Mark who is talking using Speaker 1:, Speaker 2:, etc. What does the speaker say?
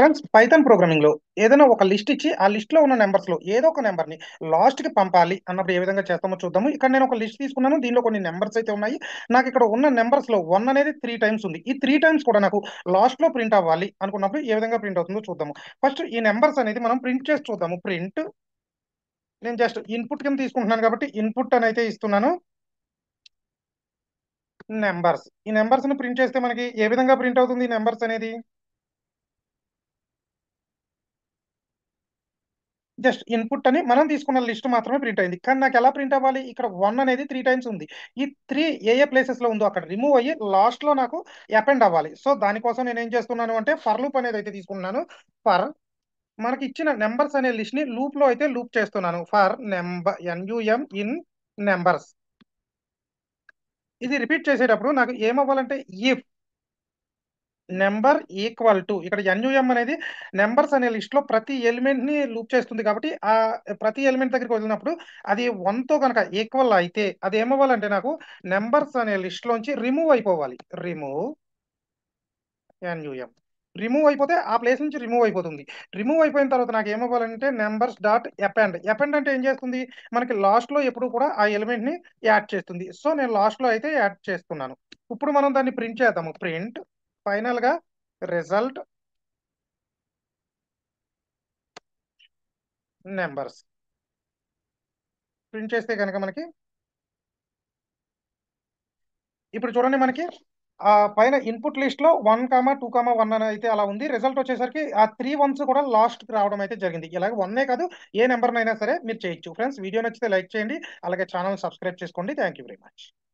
Speaker 1: friends Python programming లో ఏదైనా ఒక లిస్ట్ ఇచ్చి ఆ లిస్ట్ లో ఉన్న నెంబర్స్ లో ఏదో ఒక నెంబర్ ని లాస్ట్ కి పంపాలి అన్నప్పుడు ఏ విధంగా చేస్తామో చూద్దాము ఇక్కడ నేను ఒక లిస్ట్ తీసుకున్నాను దీనిలో కొన్ని నెంబర్స్ అయితే ఉన్నాయి నాకు ఇక్కడ ఉన్న నెంబర్స్ లో వన్ అనేది త్రీ టైమ్స్ ఉంది ఈ త్రీ టైమ్స్ కూడా నాకు లాస్ట్ లో ప్రింట్ అవ్వాలి అనుకున్నప్పుడు ఏ విధంగా ప్రింట్ అవుతుందో చూద్దాము ఫస్ట్ ఈ నెంబర్స్ అనేది మనం ప్రింట్ చేసి చూద్దాము ప్రింట్ నేను జస్ట్ ఇన్పుట్ కింద తీసుకుంటున్నాను కాబట్టి ఇన్పుట్ అని అయితే ఇస్తున్నాను నెంబర్స్ ఈ నెంబర్స్ ని ప్రింట్ చేస్తే మనకి ఏ విధంగా ప్రింట్ అవుతుంది ఈ నెంబర్స్ అనేది జస్ట్ ఇన్పుట్ అని మనం తీసుకున్న లిస్ట్ మాత్రమే ప్రింట్ అయింది కానీ నాకు ఎలా ప్రింట్ అవ్వాలి ఇక్కడ వన్ అనేది త్రీ టైమ్స్ ఉంది ఈ త్రీ ఏ ఏ ప్లేసెస్ లో ఉందో అక్కడ రిమూవ్ అయ్యి లాస్ట్ లో నాకు అపెండ్ అవ్వాలి సో దానికోసం నేను ఏం చేస్తున్నాను అంటే ఫర్ లూప్ అనేది అయితే తీసుకున్నాను ఫర్ మనకి ఇచ్చిన నెంబర్స్ అనే లిస్ట్ ని లూప్ లో అయితే లూప్ చేస్తున్నాను for number N U M in numbers ఇది రిపీట్ చేసేటప్పుడు నాకు ఏమవ్వాలంటే ఇఫ్ నెంబర్ ఈక్వల్ టు ఇక్కడ ఎన్యుఎం అనేది నెంబర్స్ అనే లిస్ట్ లో ప్రతి ఎలిమెంట్ ని లూప్ చేస్తుంది కాబట్టి ఆ ప్రతి ఎలిమెంట్ దగ్గరికి వదిలినప్పుడు అది వన్ తో కనుక ఈక్వల్ అయితే అది ఏమవ్వాలంటే నాకు నెంబర్స్ అనే లిస్ట్ లోంచి రిమూవ్ అయిపోవాలి రిమూవ్ ఎన్యుఎం రిమూవ్ అయిపోతే ఆ ప్లేస్ నుంచి రిమూవ్ అయిపోతుంది రిమూవ్ అయిపోయిన తర్వాత నాకు ఏమవ్వాలంటే నెంబర్స్ డాట్ అపెండ్ అపెండ్ అంటే ఏం చేస్తుంది మనకి లాస్ట్ లో ఎప్పుడు కూడా ఆ ఎలిమెంట్ ని యాడ్ చేస్తుంది సో నేను లాస్ట్ లో అయితే యాడ్ చేస్తున్నాను ఇప్పుడు మనం దాన్ని ప్రింట్ చేద్దాము ప్రింట్ ఫైనల్ గా రిజల్ట్ నెంబర్స్ ప్రింట్ చేస్తే కనుక మనకి ఇప్పుడు చూడండి మనకి ఆ పైన ఇన్పుట్ లిస్ట్ లో one comma two comma one అని అయితే అలా ఉంది రిజల్ట్ వచ్చేసరికి ఆ త్రీ వన్స్ కూడా లాస్ట్ కి రావడం అయితే జరిగింది ఇలాగ వన్నే కాదు ఏ నెంబర్ అయినా సరే మీరు చేయొచ్చు ఫ్రెండ్స్ వీడియో నచ్చితే లైక్ చేయండి అలాగే ఛానల్ సబ్స్క్రైబ్ చేసుకోండి థ్యాంక్ యూ వెరీ మచ్